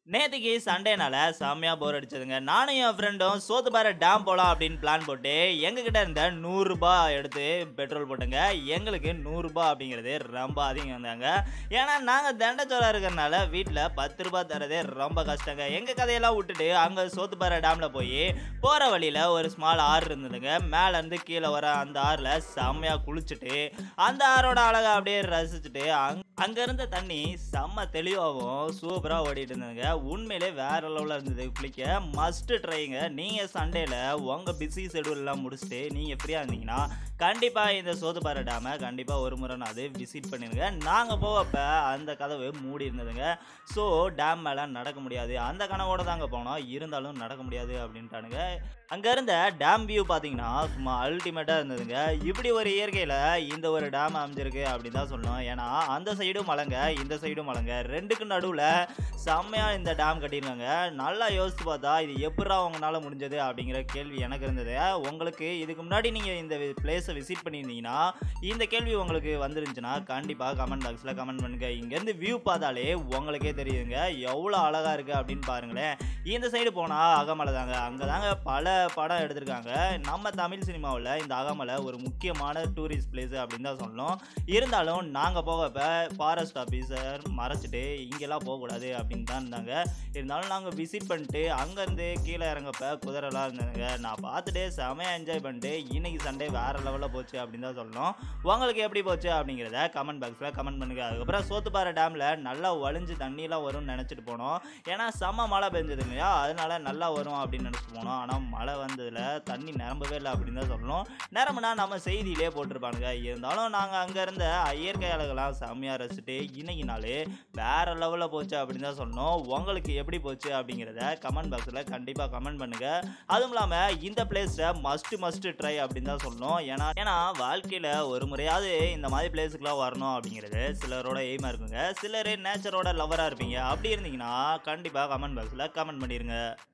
நேத்திக்கு சண்டேனால செம்மையா போர் அடிச்சதுங்க நானும் என் ஃப்ரெண்டும் சோத்துப்பாறை டேம் போலாம் அப்படின்னு பிளான் போட்டு எங்ககிட்ட இருந்த நூறுரூபா எடுத்து பெட்ரோல் போட்டுங்க எங்களுக்கு நூறுரூபா அப்படிங்கிறது ரொம்ப அதிகம் இருந்தாங்க ஏன்னா நாங்கள் தண்டச்சோரா இருக்கிறனால வீட்டில் பத்து ரூபாய் தரதே ரொம்ப கஷ்டங்க எங்கள் கதையெல்லாம் விட்டுட்டு அங்கே சோத்துப்பாறை டேமில் போய் போகிற வழியில் ஒரு ஸ்மால் ஆறு இருந்ததுங்க மேலேருந்து கீழே வர அந்த ஆறில் செம்மையாக குளிச்சுட்டு அந்த ஆறோட அழகை அப்படியே ரசிச்சுட்டு அங் அங்க இருந்த தண்ணி செம்ம தெளிவாகவும் சூப்பராக ஓடிட்டு இருந்ததுங்க உண்மையிலே வேற லெவலில் இருந்தது குளிக்க மஸ்ட் ட்ரைங்க நீங்கள் சண்டேல உங்கள் பிஸி ஷெடியூல்லாம் முடிச்சுட்டு நீங்கள் ஃப்ரீயாக இருந்தீங்கன்னா கண்டிப்பாக இந்த சோதுபாறை டேமை கண்டிப்பாக ஒரு முறை நான் அது விசிட் பண்ணிடுங்க நாங்கள் போகப்ப அந்த கதவு மூடி இருந்ததுங்க ஸோ டேம் மேலே நடக்க முடியாது அந்த கனவோட தாங்க போனோம் இருந்தாலும் நடக்க முடியாது அப்படின்ட்டானுங்க அங்கே இருந்த டேம் வியூ பார்த்தீங்கன்னா சும்மா அல்டிமேட்டாக இருந்ததுங்க இப்படி ஒரு இயற்கையில் இந்த ஒரு டேம் அமைஞ்சிருக்கு அப்படின்னு தான் சொல்லணும் ஏன்னா அந்த சைடும் மலைங்க இந்த சைடும் மலைங்க ரெண்டுக்கு நடுவில் செம்மையாக இந்த டேம் கட்டியிருக்காங்க நல்லா யோசித்து பார்த்தா இது எப்படா உங்களால் முடிஞ்சது அப்படிங்கிற கேள்வி எனக்கு இருந்தது உங்களுக்கு இதுக்கு முன்னாடி நீங்கள் இந்த பிளேஸை விசிட் பண்ணியிருந்தீங்கன்னா இந்த கேள்வி உங்களுக்கு வந்துருந்துச்சுன்னா கண்டிப்பாக கமெண்ட் பாக்ஸில் கமெண்ட் பண்ணுங்க இங்கேருந்து வியூ பார்த்தாலே உங்களுக்கே தெரியுதுங்க எவ்வளோ அழகாக இருக்குது அப்படின்னு பாருங்களேன் இந்த சைடு போனால் அகமலை தாங்க அங்கே தாங்க பல படம் எடுத்திருக்காங்க நம்ம தமிழ் சினிமாவில் இந்த அகமலை ஒரு முக்கியமான டூரிஸ்ட் பிளேஸ் அப்படின்னு தான் சொல்லணும் இருந்தாலும் நாங்கள் போகப்ப ஃபாரஸ்ட் ஆஃபீஸர் மறைச்சிட்டு இங்கெல்லாம் போகக்கூடாது அப்படின்னு தான் இருந்தாங்க இருந்தாலும் நாங்கள் விசிட் பண்ணிட்டு அங்கேருந்து கீழே இறங்கப்ப குதிரைலாம் இருந்ததுங்க நான் பார்த்துட்டு செமையாக என்ஜாய் பண்ணிட்டு இன்னைக்கு சண்டே வேறு லெவலில் போச்சு அப்படின்னு தான் சொல்லணும் உங்களுக்கு எப்படி போச்சு அப்படிங்கிறத கமெண்ட் பாக்ஸில் கமெண்ட் பண்ணுங்க அதுக்கப்புறம் சோத்துப்பாறை டேமில் நல்லா வலிஞ்சு தண்ணியெலாம் வரும்னு நினச்சிட்டு போனோம் ஏன்னா செம்ம மழை பெஞ்சது இல்லையா அதனால நல்லா வரும் அப்படின்னு நினச்சிட்டு போனோம் ஆனால் மழை வந்ததில் தண்ணி நிரம்பவே இல்லை அப்படின்னு தான் சொல்லணும் நிரம்புனா நம்ம செய்தியிலே போட்டிருப்பானுங்க இருந்தாலும் நாங்கள் அங்கே இருந்த இயற்கை அழகெல்லாம் செம்மையாக ரசிச்சுட்டு இன்னைக்கு நாள் வேற லெவலில் போச்சு அப்படின்னு தான் சொல்லணும் உங்களுக்கு எப்படி போச்சு அப்படிங்கிறத கமெண்ட் பாக்ஸில் கண்டிப்பாக கமெண்ட் பண்ணுங்க அதுவும் இல்லாமல் இந்த பிளேஸை மஸ்ட் மஸ்ட் ட்ரை அப்படின்னு தான் சொல்லணும் ஏன்னா ஏன்னா வாழ்க்கையில் ஒரு முறையாவது இந்த மாதிரி பிளேஸுக்குலாம் வரணும் அப்படிங்கிறது சிலரோட எய்மாக இருக்குங்க சிலர் நேச்சரோட லவராக இருப்பீங்க அப்படி இருந்தீங்கன்னா கண்டிப்பாக கமெண்ட் பாக்ஸில் கமெண்ட் பண்ணிடுங்க